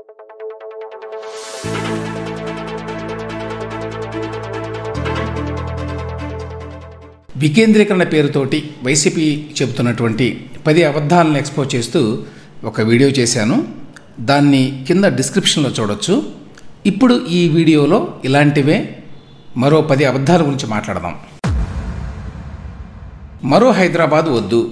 వికేంద్రీకరణ పేరుతోటి వైసీపీ చెబుతున్నటువంటి పది అబద్ధాలను ఎక్స్పోజ్ చేస్తూ ఒక వీడియో చేశాను దాన్ని కింద డిస్క్రిప్షన్లో చూడొచ్చు ఇప్పుడు ఈ వీడియోలో ఇలాంటివే మరో పది అబద్ధాల గురించి మాట్లాడదాం మరో హైదరాబాద్ వద్దు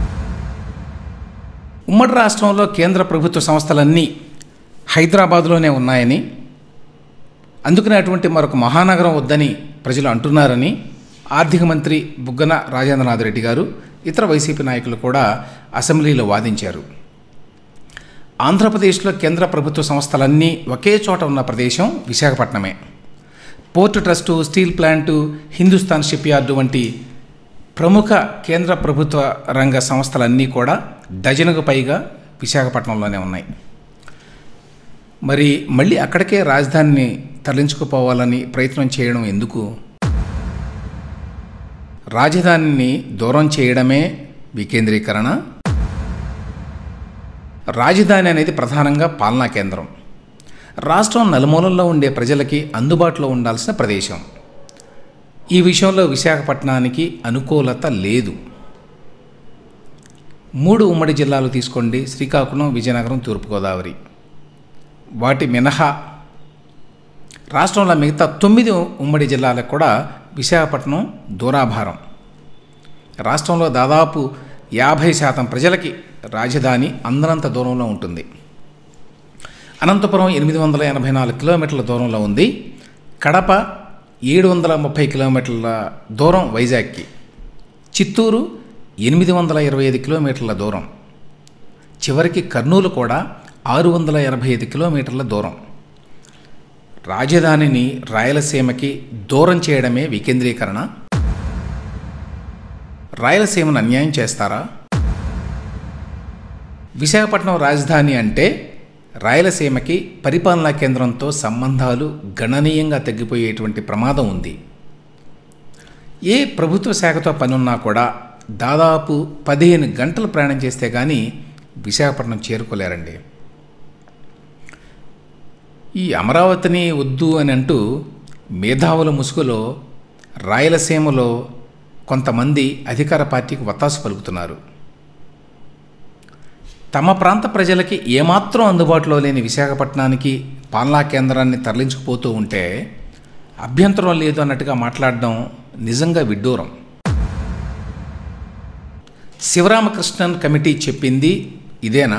ఉమ్మడి రాష్ట్రంలో కేంద్ర ప్రభుత్వ సంస్థలన్నీ హైదరాబాదులోనే ఉన్నాయని అందుకనే అటువంటి మరొక మహానగరం వద్దని ప్రజలు అంటున్నారని ఆర్థిక మంత్రి బుగ్గన రాజేంద్రనాథ్ రెడ్డి గారు ఇతర వైసీపీ నాయకులు కూడా అసెంబ్లీలో వాదించారు ఆంధ్రప్రదేశ్లో కేంద్ర ప్రభుత్వ సంస్థలన్నీ ఒకే చోట ఉన్న ప్రదేశం విశాఖపట్నమే port trust steel plant Hindustan ship yard వంటి ప్రముఖ కేంద్ర ప్రభుత్వ రంగ సంస్థలన్నీ కూడా డజనుకు పైగా విశాఖపట్నంలోనే ఉన్నాయి మరి మళ్ళీ అక్కడికే రాజధానిని తరలించుకుపోవాలని ప్రయత్నం చేయడం ఎందుకు రాజధానిని దూరం చేయడమే వికేంద్రీకరణ రాజధాని అనేది ప్రధానంగా పాలనా కేంద్రం రాష్ట్రం నలుమూలల్లో ఉండే ప్రజలకి అందుబాటులో ఉండాల్సిన ప్రదేశం ఈ విషయంలో విశాఖపట్నానికి అనుకూలత లేదు మూడు ఉమ్మడి జిల్లాలు తీసుకోండి శ్రీకాకుళం విజయనగరం తూర్పుగోదావరి వాటి మినహా రాష్ట్రంలో మిగతా తొమ్మిది ఉమ్మడి జిల్లాలకు కూడా విశాఖపట్నం దూరాభారం రాష్ట్రంలో దాదాపు యాభై శాతం ప్రజలకి రాజధాని అందనంత దూరంలో ఉంటుంది అనంతపురం ఎనిమిది వందల ఎనభై నాలుగు కిలోమీటర్ల దూరంలో ఉంది కడప ఏడు వందల ముప్పై కిలోమీటర్ల దూరం వైజాగ్కి చిత్తూరు ఎనిమిది వందల ఇరవై ఐదు కిలోమీటర్ల దూరం చివరికి కర్నూలు కూడా ఆరు వందల ఎనభై ఐదు కిలోమీటర్ల దూరం రాజధానిని రాయలసీమకి దూరం చేయడమే వికేంద్రీకరణ రాయలసీమను అన్యాయం చేస్తారా విశాఖపట్నం రాజధాని అంటే రాయలసీమకి పరిపాలనా కేంద్రంతో సంబంధాలు గణనీయంగా తగ్గిపోయేటువంటి ప్రమాదం ఉంది ఏ ప్రభుత్వ శాఖతో పనున్నా కూడా దాదాపు పదిహేను గంటలు ప్రయాణం చేస్తే కానీ విశాఖపట్నం చేరుకోలేరండి ఈ అమరావతిని వద్దు అని అంటూ మేధావుల ముసుగులో రాయలసీమలో కొంతమంది అధికార పార్టీకి వత్తాసు పలుకుతున్నారు తమ ప్రాంత ప్రజలకి ఏమాత్రం అందుబాటులో లేని విశాఖపట్నానికి పాలనా కేంద్రాన్ని తరలించుకుపోతూ ఉంటే అభ్యంతరం లేదు అన్నట్టుగా మాట్లాడడం నిజంగా విడ్డూరం శివరామకృష్ణన్ కమిటీ చెప్పింది ఇదేనా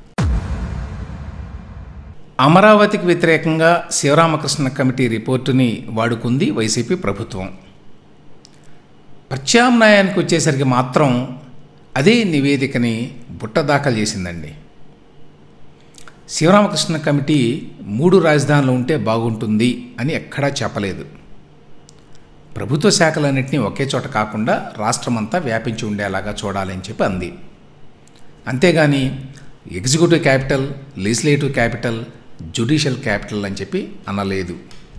అమరావతికి వ్యతిరేకంగా శివరామకృష్ణ కమిటీ రిపోర్టుని వాడుకుంది వైసీపీ ప్రభుత్వం ప్రత్యామ్నాయానికి వచ్చేసరికి మాత్రం అదే నివేదికని బుట్ట దాఖలు చేసిందండి శివరామకృష్ణ కమిటీ మూడు రాజధానులు ఉంటే బాగుంటుంది అని ఎక్కడా చెప్పలేదు ప్రభుత్వ శాఖలన్నింటినీ ఒకే చోట కాకుండా రాష్ట్రమంతా వ్యాపించి ఉండేలాగా చూడాలని చెప్పి అంది అంతేగాని executive capital legislative capital judicial capital అని చెప్పి అనలేదు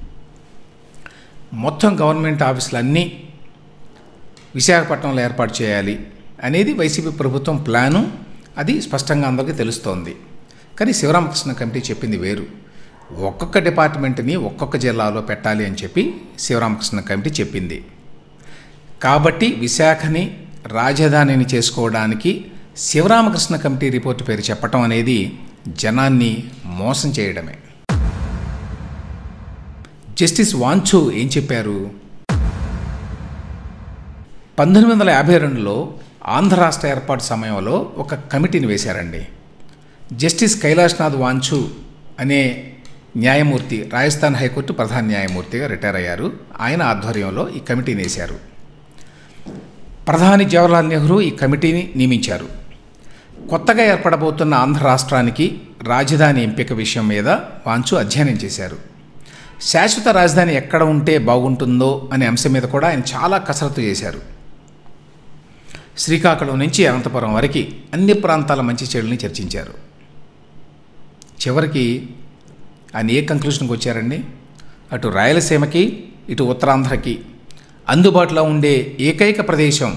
మొత్తం గవర్నమెంట్ ఆఫీసులన్నీ విశాఖపట్నంలో ఏర్పాటు చేయాలి అనేది వైసీపీ ప్రభుత్వం ప్లాను అది స్పష్టంగా అందరికీ తెలుస్తోంది కానీ శివరామకృష్ణ కమిటీ చెప్పింది వేరు ఒక్కొక్క డిపార్ట్మెంట్ని ఒక్కొక్క జిల్లాలో పెట్టాలి అని చెప్పి శివరామకృష్ణ కమిటీ చెప్పింది కాబట్టి విశాఖని రాజధానిని చేసుకోవడానికి శివరామకృష్ణ కమిటీ రిపోర్టు పేరు చెప్పటం అనేది జనాన్ని మోసం చేయడమే జస్టిస్ వాంచు ఏం చెప్పారు పంతొమ్మిది వందల యాభై రెండులో ఆంధ్ర రాష్ట్ర ఏర్పాటు సమయంలో ఒక కమిటీని వేశారండి జస్టిస్ కైలాష్నాథ్ వాంచు అనే న్యాయమూర్తి రాజస్థాన్ హైకోర్టు ప్రధాన న్యాయమూర్తిగా రిటైర్ అయ్యారు ఆయన ఆధ్వర్యంలో ఈ కమిటీని వేశారు ప్రధాని జవహర్లాల్ నెహ్రూ ఈ కమిటీని నియమించారు కొత్తగా ఏర్పడబోతున్న ఆంధ్ర రాష్ట్రానికి రాజధాని ఎంపిక విషయం మీద వాంచు అధ్యయనం చేశారు శాశ్వత రాజధాని ఎక్కడ ఉంటే బాగుంటుందో అనే అంశం మీద కూడా ఆయన చాలా కసరత్తు చేశారు శ్రీకాకుళం నుంచి అనంతపురం వరకు అన్ని ప్రాంతాల మంచి చెడుల్ని చర్చించారు చివరికి ఆయన ఏ కంక్లూషన్కి వచ్చారండి అటు రాయలసీమకి ఇటు ఉత్తరాంధ్రకి అందుబాటులో ఉండే ఏకైక ప్రదేశం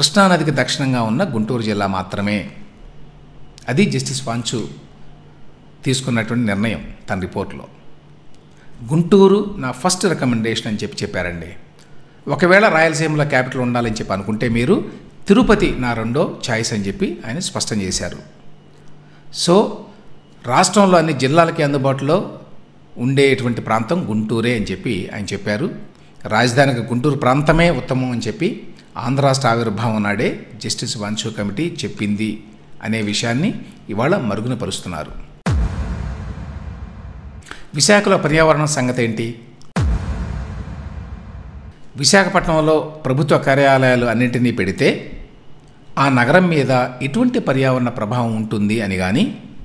కృష్ణానదికి దక్షిణంగా ఉన్న గుంటూరు జిల్లా మాత్రమే అది జస్టిస్ వాంచు తీసుకున్నటువంటి నిర్ణయం తన రిపోర్ట్లో గుంటూరు నా ఫస్ట్ రికమెండేషన్ అని చెప్పి చెప్పారండి ఒకవేళ రాయలసీమలో క్యాపిటల్ ఉండాలని చెప్పి అనుకుంటే మీరు తిరుపతి నా రెండో ఛాయిస్ అని చెప్పి ఆయన స్పష్టం చేశారు సో రాష్ట్రంలో అన్ని జిల్లాలకి అందుబాటులో ఉండేటువంటి ప్రాంతం గుంటూరే అని చెప్పి ఆయన చెప్పారు రాజధానికి గుంటూరు ప్రాంతమే ఉత్తమం అని చెప్పి ఆంధ్ర రాష్ట్ర ఆవిర్భావం నాడే జస్టిస్ వాన్షు కమిటీ చెప్పింది అనే విషయాన్ని ఇవాళ మరుగున పరుస్తున్నారు విశాఖలో పర్యావరణం సంగతి ఏంటి విశాఖపట్నంలో ప్రభుత్వ కార్యాలయాలు అన్నింటినీ పెడితే ఆ నగరం మీద ఎటువంటి పర్యావరణ ప్రభావం ఉంటుంది అని కానీ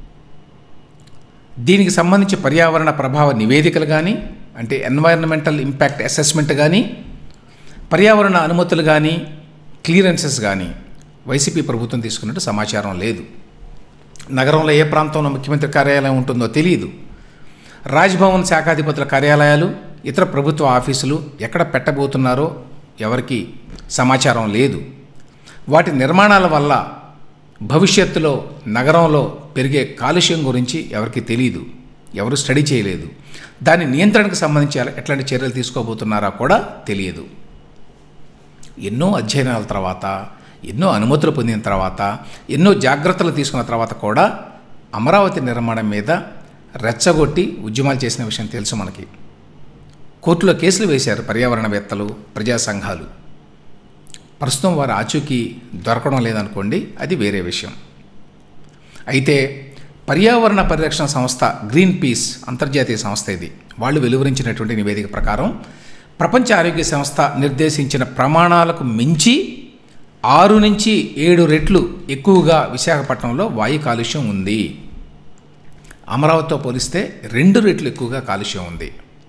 దీనికి సంబంధించి పర్యావరణ ప్రభావ నివేదికలు కానీ అంటే ఎన్వైరన్మెంటల్ ఇంపాక్ట్ అసెస్మెంట్ కానీ పర్యావరణ అనుమతులు కానీ క్లియరెన్సెస్ కానీ వైసీపీ ప్రభుత్వం తీసుకున్నట్టు సమాచారం లేదు నగరంలో ఏ ప్రాంతంలో ముఖ్యమంత్రి కార్యాలయం ఉంటుందో తెలియదు రాజ్భవన్ శాఖాధిపతుల కార్యాలయాలు ఇతర ప్రభుత్వ ఆఫీసులు ఎక్కడ పెట్టబోతున్నారో ఎవరికి సమాచారం లేదు వాటి నిర్మాణాల వల్ల భవిష్యత్తులో నగరంలో పెరిగే కాలుష్యం గురించి ఎవరికి తెలియదు ఎవరు స్టడీ చేయలేదు దాని నియంత్రణకు సంబంధించి ఎలా- ఎట్లాంటి చర్యలు తీసుకోబోతున్నారో కూడా తెలియదు ఎన్నో అధ్యయనాల తర్వాత ఎన్నో అనుమతులు పొందిన తర్వాత ఎన్నో జాగ్రత్తలు తీసుకున్న తర్వాత కూడా అమరావతి నిర్మాణం మీద రెచ్చగొట్టి ఉద్యమాలు చేసిన విషయం తెలుసు మనకి కోర్టులో కేసులు వేశారు పర్యావరణవేత్తలు ప్రజా సంఘాలు ప్రస్తుతం వారి ఆచూకీ దొరకడం లేదనుకోండి అది వేరే విషయం అయితే పర్యావరణ పరిరక్షణ సంస్థ గ్రీన్ పీస్ అంతర్జాతీయ సంస్థ ఇది వాళ్ళు వెలువరించినటువంటి నివేదిక ప్రకారం ప్రపంచ ఆరోగ్య సంస్థ నిర్దేశించిన ప్రమాణాలకు మించి ఆరు నుంచి ఏడు రెట్లు ఎక్కువగా విశాఖపట్నంలో వాయు కాలుష్యం ఉంది అమరావతితో పోలిస్తే రెండు రెట్లు ఎక్కువగా కాలుష్యం ఉంది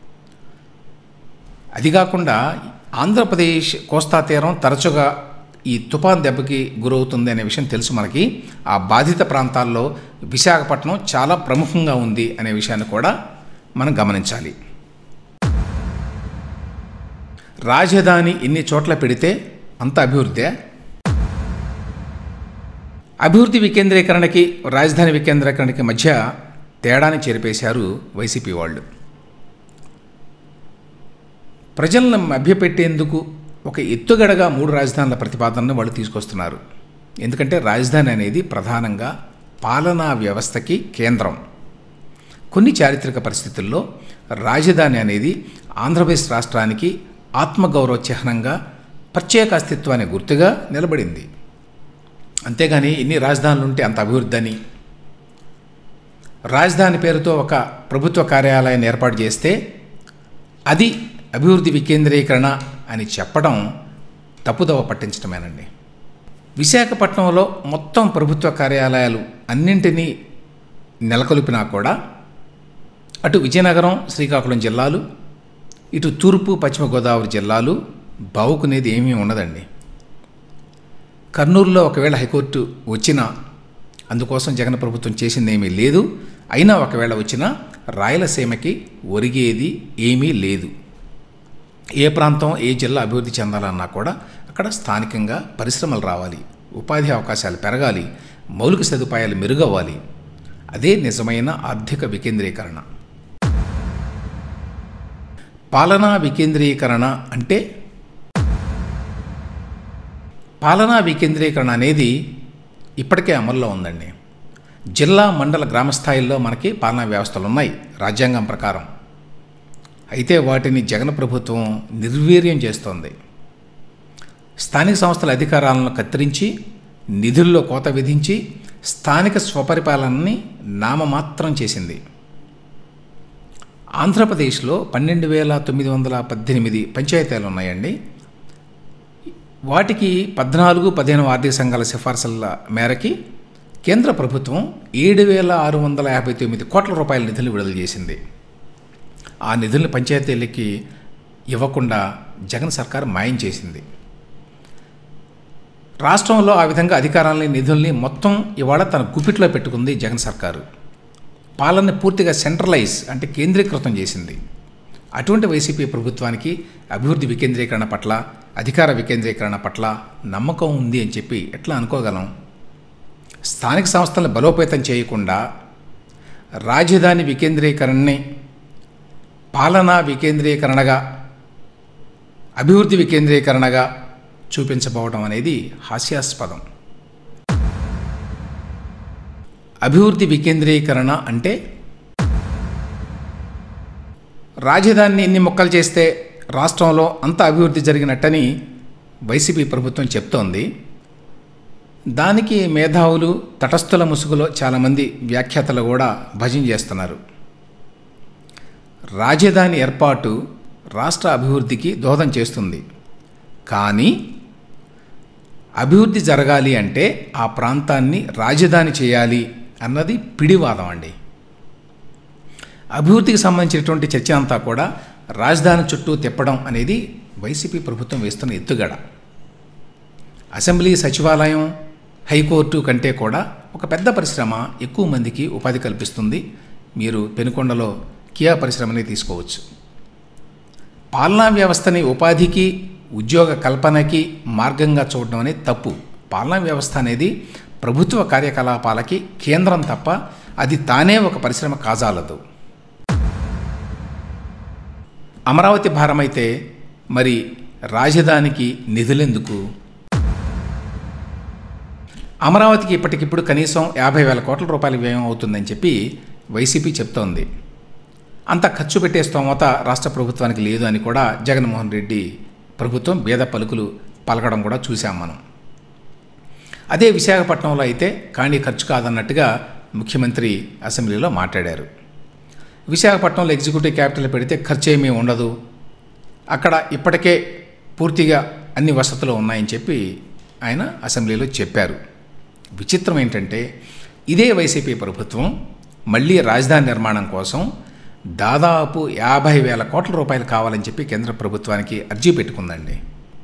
అది కాకుండా ఆంధ్రప్రదేశ్ కోస్తా తీరం తరచుగా ఈ తుఫాన్ దెబ్బకి గురవుతుంది అనే విషయం తెలుసు మనకి ఆ బాధిత ప్రాంతాల్లో విశాఖపట్నం చాలా ప్రముఖంగా ఉంది అనే విషయాన్ని కూడా మనం గమనించాలి రాజధాని ఇన్ని చోట్ల పెడితే అంత అభివృద్ధి అభివృద్ధి వికేంద్రీకరణకి రాజధాని వికేంద్రీకరణకి మధ్య తేడాని చేరిపేశారు వైసీపీ వాళ్ళు ప్రజలను మభ్యపెట్టేందుకు ఒక ఎత్తుగడగా మూడు రాజధానుల ప్రతిపాదనను వాళ్ళు తీసుకొస్తున్నారు ఎందుకంటే రాజధాని అనేది ప్రధానంగా పాలనా వ్యవస్థకి కేంద్రం కొన్ని చారిత్రక పరిస్థితుల్లో రాజధాని అనేది ఆంధ్రప్రదేశ్ రాష్ట్రానికి ఆత్మగౌరవ చిహ్నంగా ప్రత్యేక అస్తిత్వాన్ని గుర్తుగా నిలబడింది అంతేగాని ఇన్ని రాజధానులు ఉంటే అంత అభివృద్ధి అని రాజధాని పేరుతో ఒక ప్రభుత్వ కార్యాలయాన్ని ఏర్పాటు చేస్తే అది అభివృద్ధి వికేంద్రీకరణ అని చెప్పడం తప్పుదవ పట్టించడమేనండి విశాఖపట్నంలో మొత్తం ప్రభుత్వ కార్యాలయాలు అన్నింటినీ నెలకొల్పినా కూడా అటు విజయనగరం శ్రీకాకుళం జిల్లాలు ఇటు తూర్పు పశ్చిమ గోదావరి జిల్లాలు బావుకునేది ఏమీ ఉండదండి కర్నూలులో ఒకవేళ హైకోర్టు వచ్చినా అందుకోసం జగన్ ప్రభుత్వం చేసింది ఏమీ లేదు అయినా ఒకవేళ వచ్చినా రాయలసీమకి ఒరిగేది ఏమీ లేదు ఏ ప్రాంతం ఏ జిల్లా అభివృద్ధి చెందాలన్నా కూడా అక్కడ స్థానికంగా పరిశ్రమలు రావాలి ఉపాధి అవకాశాలు పెరగాలి మౌలిక సదుపాయాలు మెరుగవ్వాలి అదే నిజమైన ఆర్థిక వికేంద్రీకరణ పాలనా వికేంద్రీకరణ అంటే పాలనా వికేంద్రీకరణ అనేది ఇప్పటికే అమల్లో ఉందండి జిల్లా మండల గ్రామ స్థాయిల్లో మనకి పాలనా వ్యవస్థలు ఉన్నాయి రాజ్యాంగం ప్రకారం అయితే వాటిని జగన్ ప్రభుత్వం నిర్వీర్యం చేస్తోంది స్థానిక సంస్థల అధికారాలను కత్తిరించి నిధుల్లో కోత విధించి స్థానిక స్వపరిపాలనని నామమాత్రం చేసింది ఆంధ్రప్రదేశ్లో పన్నెండు వేల తొమ్మిది వందల పద్దెనిమిది పంచాయతీలు ఉన్నాయండి వాటికి పద్నాలుగు పదిహేను ఆర్థిక సంఘాల సిఫార్సుల మేరకి కేంద్ర ప్రభుత్వం ఏడు వేల ఆరు వందల యాభై తొమ్మిది కోట్ల రూపాయల నిధులు విడుదల చేసింది ఆ నిధులను పంచాయతీలకి ఇవ్వకుండా జగన్ సర్కార్ మాయం చేసింది రాష్ట్రంలో ఆ విధంగా అధికారాలని నిధుల్ని మొత్తం ఇవాళ తన గుప్పిట్లో పెట్టుకుంది జగన్ సర్కారు పాలన పూర్తిగా సెంట్రలైజ్ అంటే కేంద్రీకృతం చేసింది అటువంటి వైసీపీ ప్రభుత్వానికి అభివృద్ధి వికేంద్రీకరణ పట్ల అధికార వికేంద్రీకరణ పట్ల నమ్మకం ఉంది అని చెప్పి ఎట్లా అనుకోగలం స్థానిక సంస్థలను బలోపేతం చేయకుండా రాజధాని వికేంద్రీకరణని పాలనా వికేంద్రీకరణగా అభివృద్ధి వికేంద్రీకరణగా చూపించబోవడం అనేది హాస్యాస్పదం అభివృద్ధి వికేంద్రీకరణ అంటే రాజధానిని ఎన్ని మొక్కలు చేస్తే రాష్ట్రంలో అంత అభివృద్ధి జరిగినట్టని వైసీపీ ప్రభుత్వం చెప్తోంది దానికి మేధావులు తటస్థుల ముసుగులో చాలామంది వ్యాఖ్యాతలు కూడా భజన చేస్తున్నారు రాజధాని ఏర్పాటు రాష్ట్ర అభివృద్ధికి దోహదం చేస్తుంది కానీ అభివృద్ధి జరగాలి అంటే ఆ ప్రాంతాన్ని రాజధాని చేయాలి అన్నది పిడివాదం అండి అభివృద్ధికి సంబంధించినటువంటి చర్చ అంతా కూడా రాజధాని చుట్టూ తిప్పడం అనేది వైసీపీ ప్రభుత్వం వేస్తున్న ఎత్తుగడ అసెంబ్లీ సచివాలయం హైకోర్టు కంటే కూడా ఒక పెద్ద పరిశ్రమ ఎక్కువ మందికి ఉపాధి కల్పిస్తుంది మీరు పెనుకొండలో కియా పరిశ్రమని తీసుకోవచ్చు పాలనా వ్యవస్థని ఉపాధికి ఉద్యోగ కల్పనకి మార్గంగా చూడడం అనేది తప్పు పాలనా వ్యవస్థ అనేది ప్రభుత్వ కార్యకలాపాలకి కేంద్రం తప్ప అది తానే ఒక పరిశ్రమ కాజాలదు అమరావతి భారమైతే మరి రాజధానికి నిధులెందుకు అమరావతికి ఇప్పటికిప్పుడు కనీసం యాభై వేల కోట్ల రూపాయల వ్యయం అవుతుందని చెప్పి వైసీపీ చెప్తోంది అంత ఖర్చు పెట్టే స్తోమత రాష్ట్ర ప్రభుత్వానికి లేదు అని కూడా జగన్మోహన్ రెడ్డి ప్రభుత్వం భేద పలుకులు పలకడం కూడా చూశాం మనం అదే విశాఖపట్నంలో అయితే కానీ ఖర్చు కాదన్నట్టుగా ముఖ్యమంత్రి అసెంబ్లీలో మాట్లాడారు విశాఖపట్నంలో ఎగ్జిక్యూటివ్ క్యాపిటల్ పెడితే ఖర్చు ఏమీ ఉండదు అక్కడ ఇప్పటికే పూర్తిగా అన్ని వసతులు ఉన్నాయని చెప్పి ఆయన అసెంబ్లీలో చెప్పారు విచిత్రం ఏంటంటే ఇదే వైసీపీ ప్రభుత్వం మళ్ళీ రాజధాని నిర్మాణం కోసం దాదాపు యాభై వేల కోట్ల రూపాయలు కావాలని చెప్పి కేంద్ర ప్రభుత్వానికి అర్జీ పెట్టుకుందండి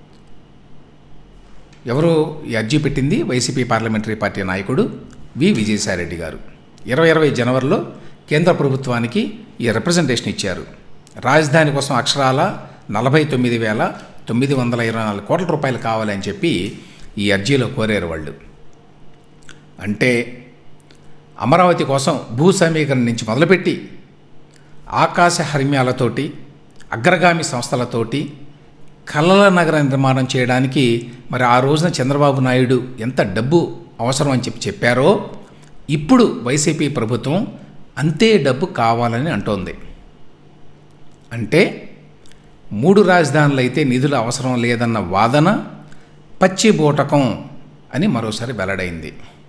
ఎవరు ఈ అర్జీ పెట్టింది వైసీపీ పార్లమెంటరీ పార్టీ నాయకుడు వి విజయసాయిరెడ్డి గారు ఇరవై ఇరవై జనవరిలో కేంద్ర ప్రభుత్వానికి ఈ రిప్రజెంటేషన్ ఇచ్చారు రాజధాని కోసం అక్షరాల నలభై తొమ్మిది వేల తొమ్మిది వందల ఇరవై నాలుగు కోట్ల రూపాయలు కావాలని చెప్పి ఈ అర్జీలో కోరారు వాళ్ళు అంటే అమరావతి కోసం భూ సమీకరణ నుంచి మొదలుపెట్టి ఆకాశ హర్మ్యాలతోటి అగ్రగామి సంస్థలతోటి కలల నగర నిర్మాణం చేయడానికి మరి ఆ రోజున చంద్రబాబు నాయుడు ఎంత డబ్బు అవసరం అని చెప్పి చెప్పారో ఇప్పుడు వైసీపీ ప్రభుత్వం అంతే డబ్బు కావాలని అంటోంది అంటే మూడు రాజధానులు అయితే నిధులు అవసరం లేదన్న వాదన పచ్చి బూటకం అని మరోసారి వెల్లడైంది